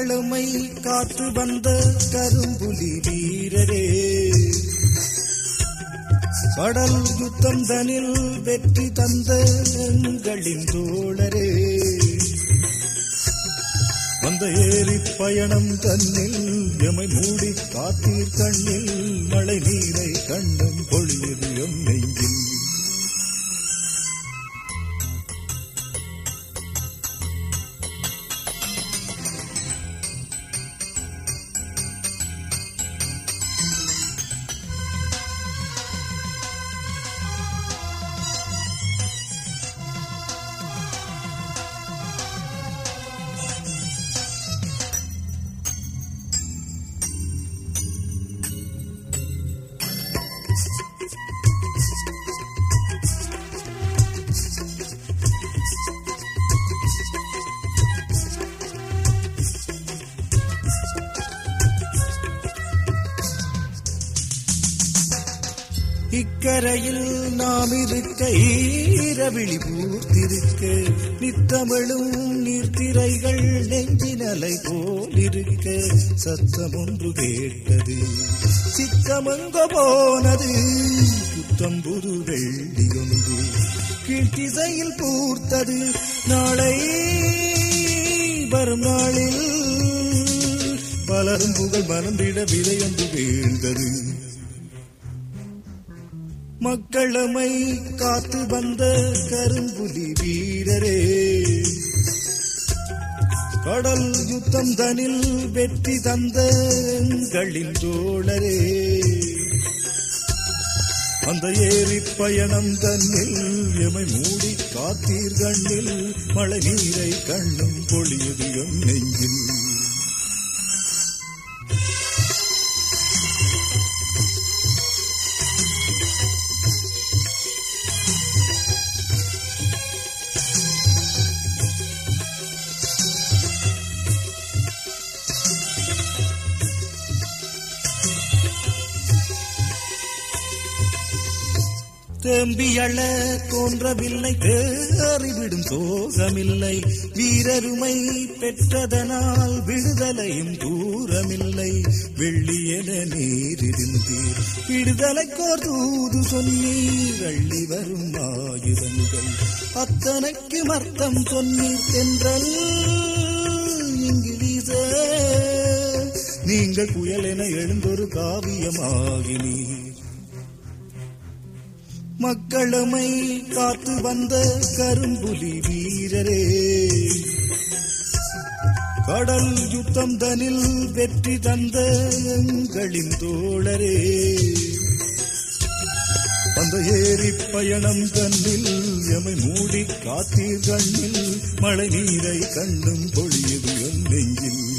மக்களுமை காத்து வந்த கரும்புலி வீரரே கடல் யுத்தம் தனில் வெற்றி தந்த எங்களின் தோழரே வந்த ஏரி பயணம் தன்னில் எமை மூடி காத்தீர் கண்ணில் மழை நீரை கண்ணும் பொழியது எம் நெஞ்சில் இக்கரையில் நாம் இருக்க ஈரவிழி பூத்திருக்க நித்தமிழும் நீர்த்திரைகள் நெஞ்சினலை போலிருக்க சத்தம் ஒன்று கேட்டது சித்தமங்க போனது புத்தம்புது வெள்ளி ஒன்று கீழ்த்திசையில் பூர்த்தது நாளை வரும் நாளில் பலரும் புகழ் மறந்திட விதையொன்று வீழ்ந்தது மக்களமை காத்து வந்த கரும்புலி வீரரே கடல் யுத்தம் தனில் வெற்றி தந்த எங்களின் தோழரே அந்த ஏரி பயணம் தன்னில் எமை மூடி காத்தீர் கண்ணில் மழை நீரை கண்ணும் பொழியது எம் நெஞ்சில் தேம்பியள தோன்றவில்லை தேறிவிடும் சோகமில்லை வீரருமை பெற்றதனால் விடுதலையும் தூரமில்லை வெள்ளியென நீரிருந்தீர் விடுதலைக்கோர் தூது சொன்னீர் அள்ளி வரும் ஆயுதங்கள் அத்தனைக்கு அர்த்தம் சொன்னீர் தென்றல் இங்கு வீச நீங்கள் புயல் என எழுந்தொரு காவியமாகினீர் மக்களுமை காத்து வந்த கரும்புலி வீரரே கடல் யுத்தம் தனில் வெற்றி தந்த எங்களின் தோழரே அந்த ஏரி பயணம் தன்னில் எமை மூடி காத்தீர் கண்ணில் மழை நீரை கண்ணும் பொழியது என் நெஞ்சில்